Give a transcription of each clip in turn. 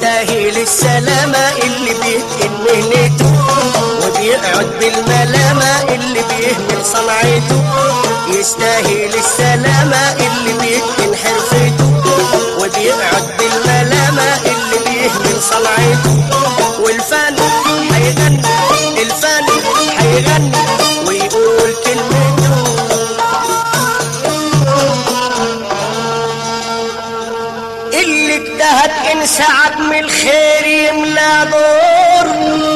يستاهل السلامة اللي بيتقن مهنته وبيقعد بالملامة اللي بيهمل صنعته يستاهل السلامة اللي بيتقن حرفته وبيقعد بالملامة اللي بيهمل صنعته والفن هيغني الفن هيغني ويقول كلمته اللي اجتهد ان سعد من الخير يملى دور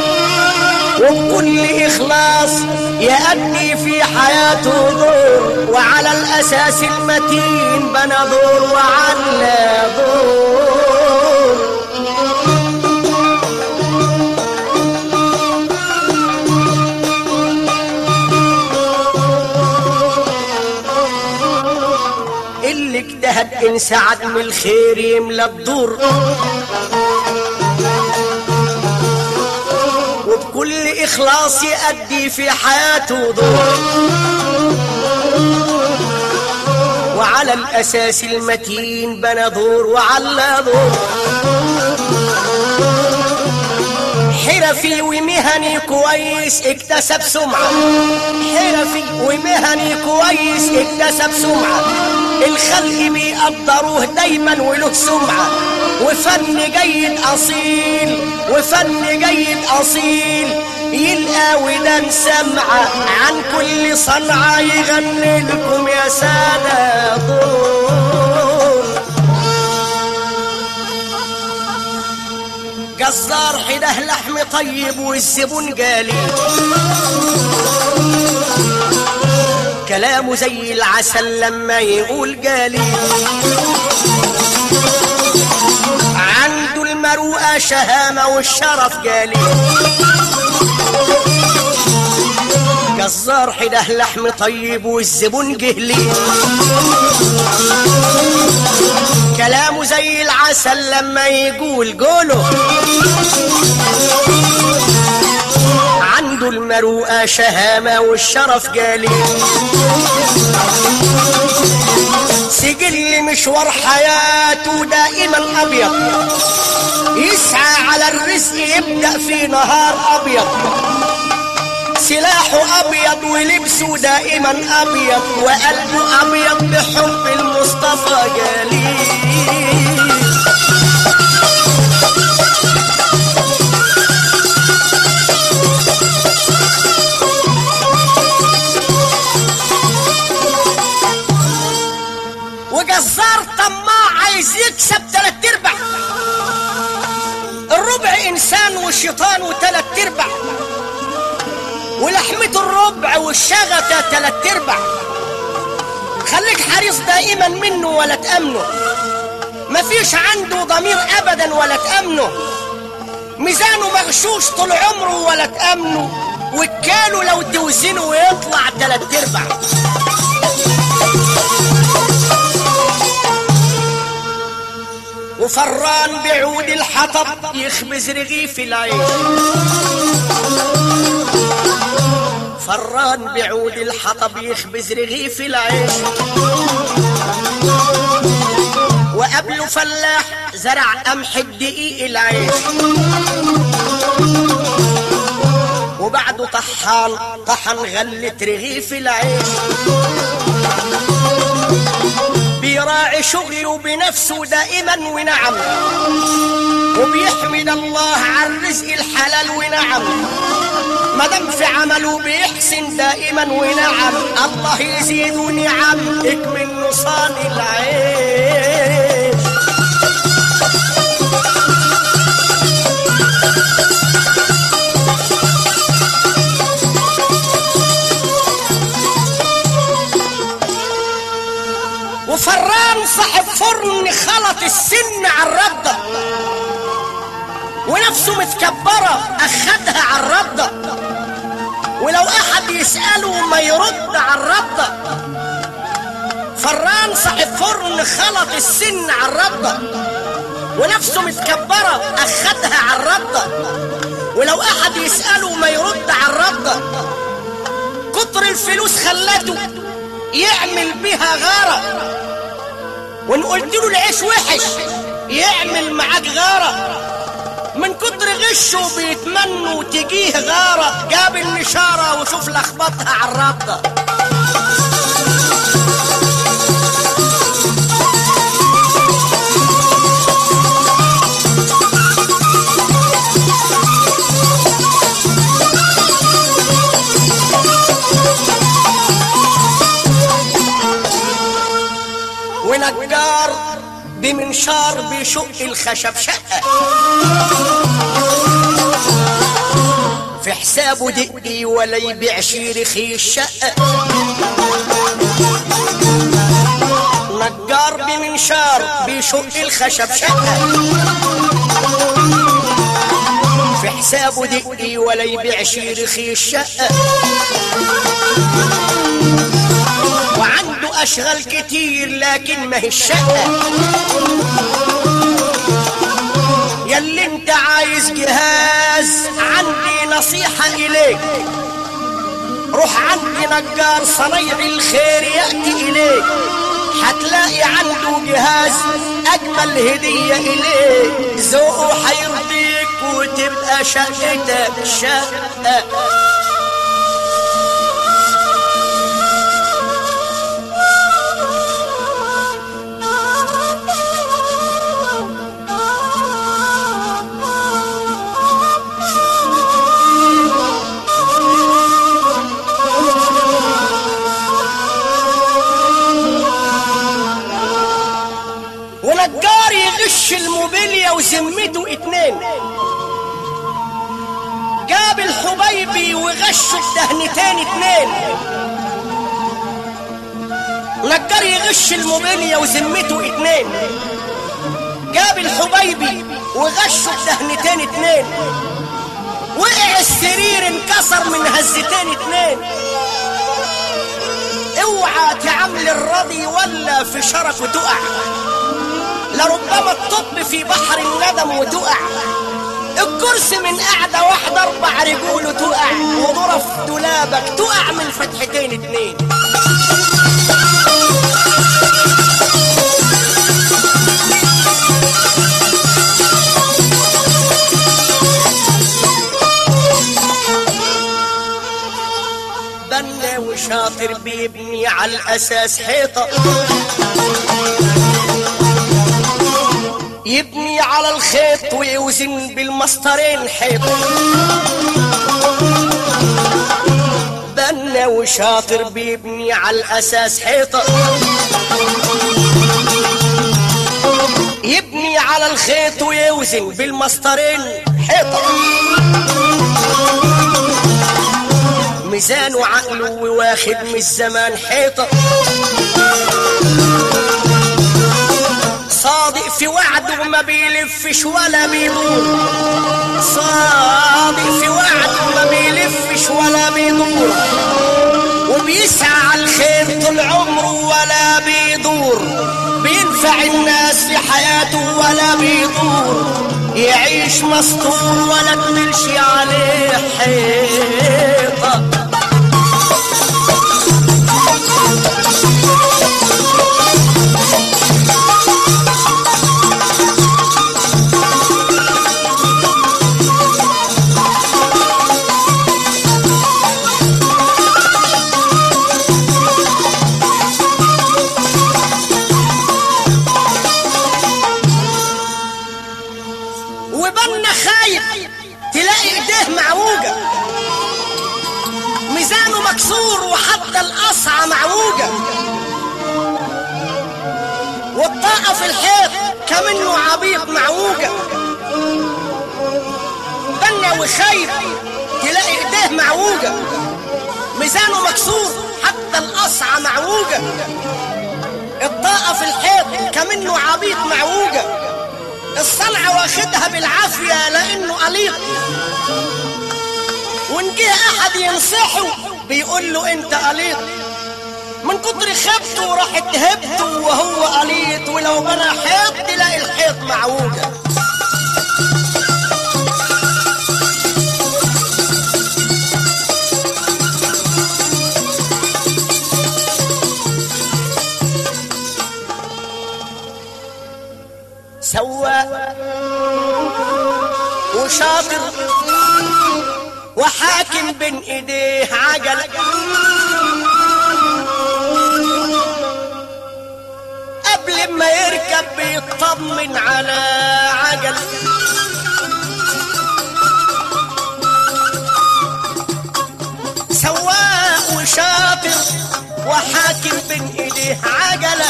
وبكل اخلاص يأدي في حياته دور وعلى الاساس المتين بنى دور وعلى دور اللي اجتهد ان سعد من الخير يملى الدور وبكل اخلاص يأدي في حياته دور وعلى الاساس المتين بنى دور وعلى دور حرفي ومهني كويس اكتسب سمعة حرفي ومهني كويس اكتسب سمعة الخلق بيقدروه دايما وله سمعة وفن جيد أصيل وفن جيد أصيل يلقى ودان سمعة عن كل صنعة يغني لكم يا سادة دور جزار حده لحم طيب والزبون جالي كلامه زي العسل لما يقول جالي عنده المروءة شهامة والشرف جالي جزار حده لحم طيب والزبون جهلي كلامه زي العسل لما يقول قوله عنده المروءة شهامة والشرف جالي سجل مشوار حياته دائما أبيض يسعى على الرزق يبدأ في نهار أبيض سلاحه أبيض ولبسه دائما أبيض وقلبه أبيض بحب المصطفى جليل وجزار طماع عايز يكسب تلات ارباع الربع انسان والشيطان وتلات ارباع ولحمته الربع والشغفة تلات ارباع خليك حريص دائما منه ولا تأمنه مفيش عنده ضمير ابدا ولا تأمنه ميزانه مغشوش طول عمره ولا تأمنه وكاله لو توزنه يطلع تلات ارباع وفران بعود الحطب يخبز رغيف العيش فران بعود الحطب يخبز رغيف العيش وقبله فلاح زرع قمح الدقيق العيش وبعده طحان طحن غلة رغيف العيش بيراعي شغله بنفسه دائما ونعم وبيحمد الله على الرزق الحلال ونعم ما دام في عمله بيحسن دائما ونعم الله يزيد نعم اكمل نصان العيش وفران صاحب فرن خلط السن على الرده ونفسه متكبرة أخدها على الردة ولو أحد يسأله ما يرد على الردة فران صاحب فرن خلط السن على الردة ونفسه متكبرة أخدها على الردة ولو أحد يسأله ما يرد على الردة كتر الفلوس خلته يعمل بها غارة وان قلت له العيش وحش يعمل معاك غارة بيغشوا بيتمنوا تجيه غارة جاب النشارة وشوف لخبطها على الرابطة ونجار بمنشار بيشق الخشب شقة في حسابه دقي ولا يبيع شيرخي الشقة نجار بمنشار بيشق الخشب شقة في حسابه دقي ولا يبيع شيرخي الشقة وعنده أشغال كتير لكن ما هي الشقة ياللي انت عايز جهاز عندي نصيحة إليك روح عندي نجار صنيع الخير يأتي إليك هتلاقي عنده جهاز أجمل هدية إليك ذوقه هيرضيك وتبقى شقتك شقة ونجار يغش الموبيليا وذمته اتنين جاب الحبيبي وغش الدهنتين اتنين نجار يغش الموبيليا وذمته اتنين جاب الحبيبي وغش الدهنتين اتنين وقع السرير انكسر من هزتين اتنين اوعى تعمل الرضي ولا في شرفه تقع لربما الطب في بحر الندم وتقع الكرسي من قعدة واحدة أربع رجوله تقع وظرف دولابك تقع من فتحتين اتنين بنا وشاطر بيبني على الأساس حيطة يبني على الخيط ويوزن بالمسطرين حيط بنا وشاطر بيبني على الأساس حيطة يبني على الخيط ويوزن بالمسطرين حيطة ميزان وعقله وواخد من الزمان حيطة صادق في وعده وما بيلفش ولا بيدور صادق في وعده وما بيلفش ولا بيدور وبيسعى على الخير طول عمره ولا بيدور بينفع الناس في حياته ولا بيدور يعيش مسطور ولا تملش عليه حيطه وبنا خايب تلاقي ايديه معوجة ميزانه مكسور وحتى القصعة معوجة والطاقة في الحيط كمنه عبيط معوجة بنا وخايب تلاقي ايديه معوجة ميزانه مكسور حتى القصعة معوجة الطاقة في الحيط كمنه عبيط معوجة الصنعة واخدها بالعافية لأنه قليط وإن جه أحد ينصحه بيقول له أنت قليط من كتر خبته راحت هبته وهو قليط ولو بنى حيط تلاقي الحيط معوجة سواق وشاطر وحاكم بين ايديه عجلة قبل ما يركب بيطمن على عجل سواق وشاطر وحاكم بين ايديه عجلة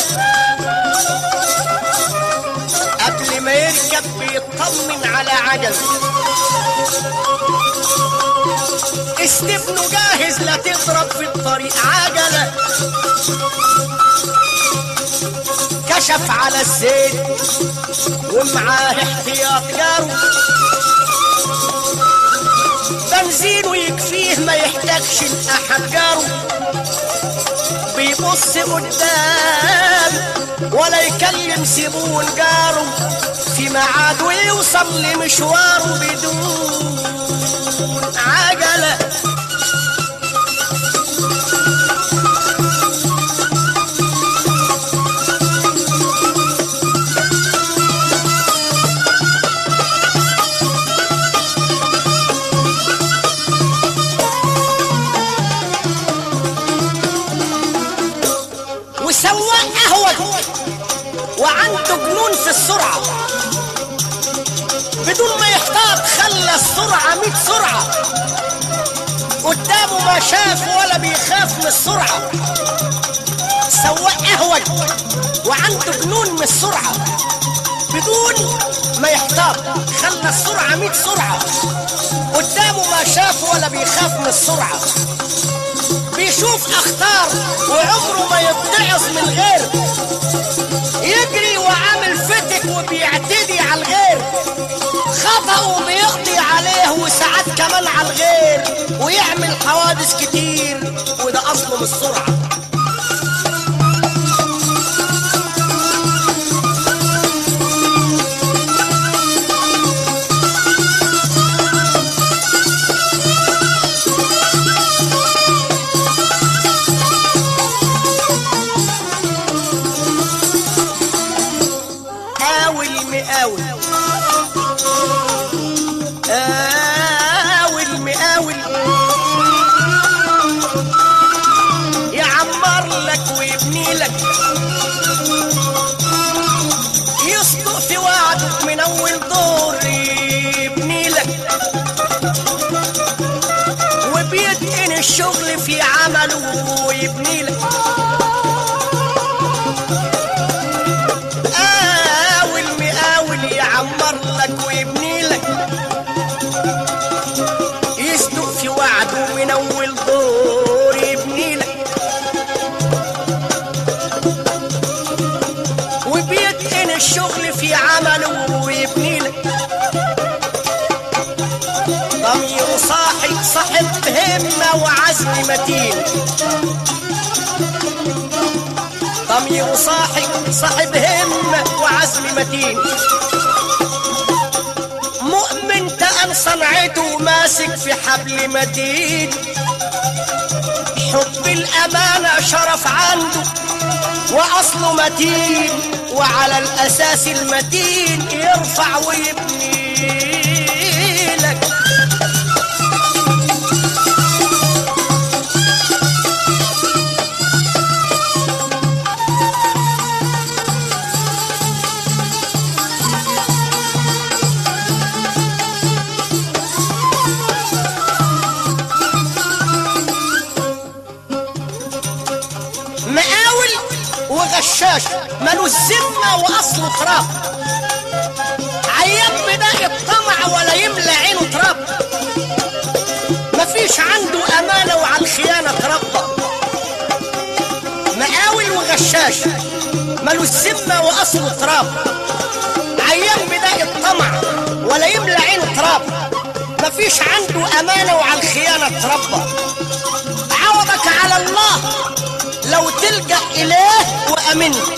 قبل ما يركب بيطمن على عجل استبنه جاهز لا تضرب في الطريق عجلة كشف على الزيت ومعاه احتياط جاره بنزينه يكفيه ما يحتاجش لأحد جاره بيبص قدام ولا يكلم زبون جاره في ميعاد ويوصل لمشواره بدون عجله وسواق قهوة وعنده جنون في السرعة بدون ما يحتاط خلى السرعة 100 سرعة قدامه ما شاف ولا بيخاف من السرعة سواق قهوة وعنده جنون من السرعة بدون ما يحتاط خلى السرعة 100 سرعة قدامه ما شاف ولا بيخاف من السرعة بيشوف اخطار وعمره ما يتعظ من غير يجري وعامل فتك وبيعتدي على الغير خطأه بيقضي عليه وساعات كمان على الغير ويعمل حوادث كتير وده اصله من السرعه قاول مقاول قاول مقاول يعمر لك ويبني لك يصدق في وعده من اول دور يبني لك وبيتقن الشغل في عمله ويبني لك قاول مقاول يعمر لك ويبني لك يصدق في وعده من اول دور يبني لك وبيتقن الشغل في عمله ويبني لك ضمير صاحب صاحب همة وعزم متين ضمير صاحب صاحب همة وعزم متين مؤمن تأن صنعته ماسك في حبل متين حب الأمانة شرف عنده وأصله متين وعلى الأساس المتين يرفع ويبني لك مقاول وغشاش مالوش ذمة وأصله تراب عيان بداء الطمع ولا يملى عينه تراب مفيش عنده أمانة وعلى الخيانة تربى مقاول وغشاش مالوش ذمة وأصله تراب عيان بداء الطمع ولا يملى عينه تراب مفيش عنده أمانة وعلى الخيانة تربى عوضك على الله لو تلجأ إليه وأمنت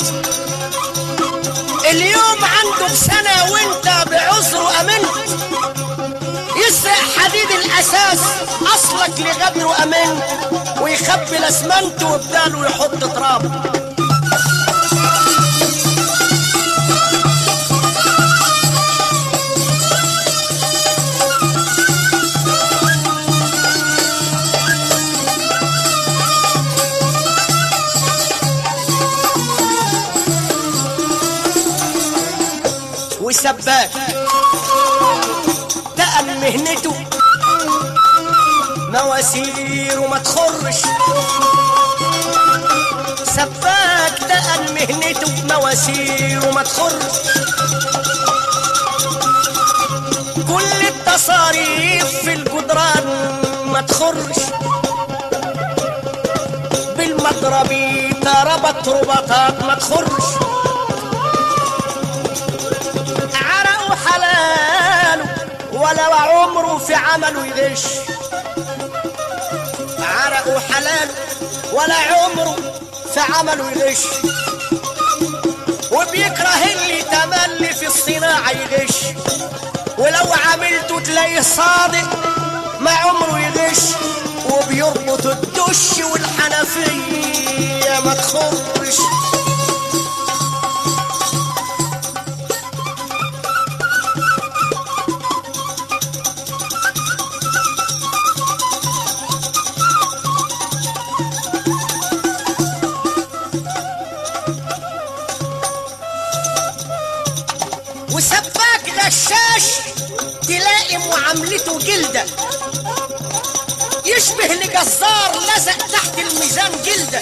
اليوم عنده بسنة وانت بعذره أمنت يسرق حديد الأساس أصلك لغدر وأمنت ويخبي الأسمنت وبداله يحط تراب وسباك تقل مهنته مواسير وما تخرش سباك تقل مهنته مواسير وما تخرش كل التصاريف في الجدران ما تخرش بالمضربي ربط رباطات ما تخرش عرقه حلاله ولا عمره في عمله يغش عرقه حلال ولا عمره في عمله يغش وبيكره اللي تملي في الصناعة يغش ولو عملته تلاقيه صادق ما عمره يغش وبيربط الدش والحنفية ما تخرش وسباك غشاش تلاقي معاملته جلده يشبه لجزار لزق تحت الميزان جلده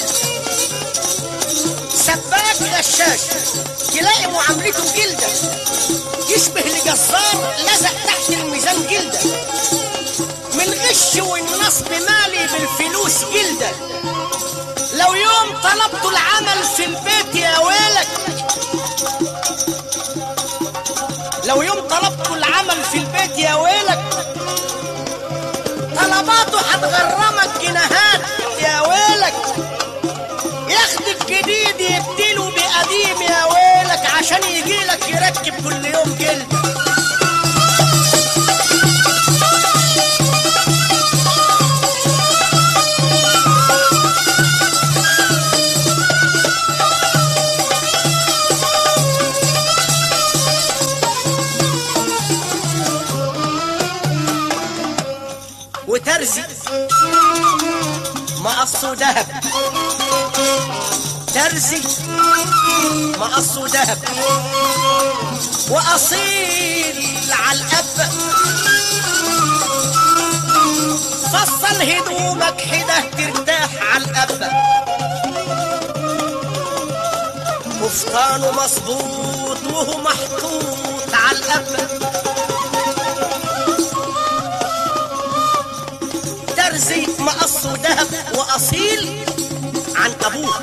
سباك غشاش تلاقي معاملته جلده يشبه لجزار لزق تحت الميزان جلده من غش والنصب مالي بالفلوس جلده لو يوم طلبت العمل في البيت يا ويلك لو يوم طلبت العمل في البيت يا ويلك طلباته هتغرمك جنيهات يا ويلك ياخدك جديد يبدله بقديم يا ويلك عشان يجيلك يركب كل يوم جلد وترزي مقصه دهب ترزي مقصه دهب واصيل على الاب فصل هدومك حده ترتاح على الاب قفطانه مظبوط وهو محطوط على الاب ترزي مقصه دهب واصيل عن ابوه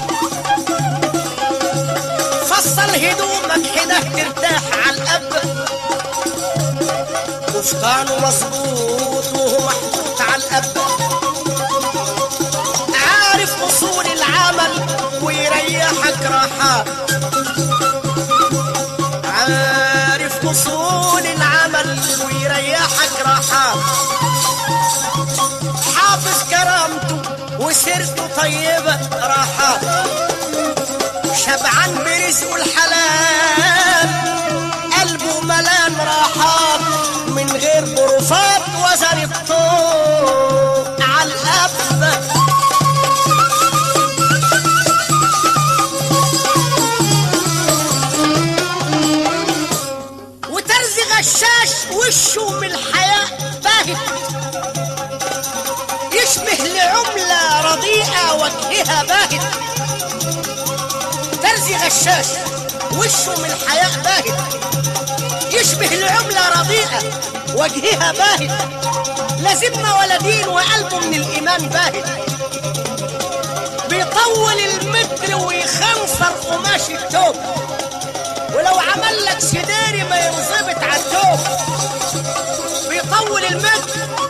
فصل هدومك حده ترتاح على الاب قفطانه مظبوط وهو محطوط على الاب عارف اصول العمل ويريحك راحات عارف اصول العمل ويريحك راحات حافظ كرامته وسيرته طيبة راحات شبعان برزقه الحلال قلبه ملان راحات من غير بروفات وزن الطوق على الأب وترزي غشاش وشه من الحياة باهت يشبه لعملة رديئة وجهها باهت ترزي غشاش وشه من الحياة باهت يشبه لعملة رديئة وجهها باهت لازمنا ولدين وقلبه من الإيمان باهت بيطول المتر ويخنصر قماش التوب ولو عمل لك سداري ما ينظبط على التوب بيطول المتر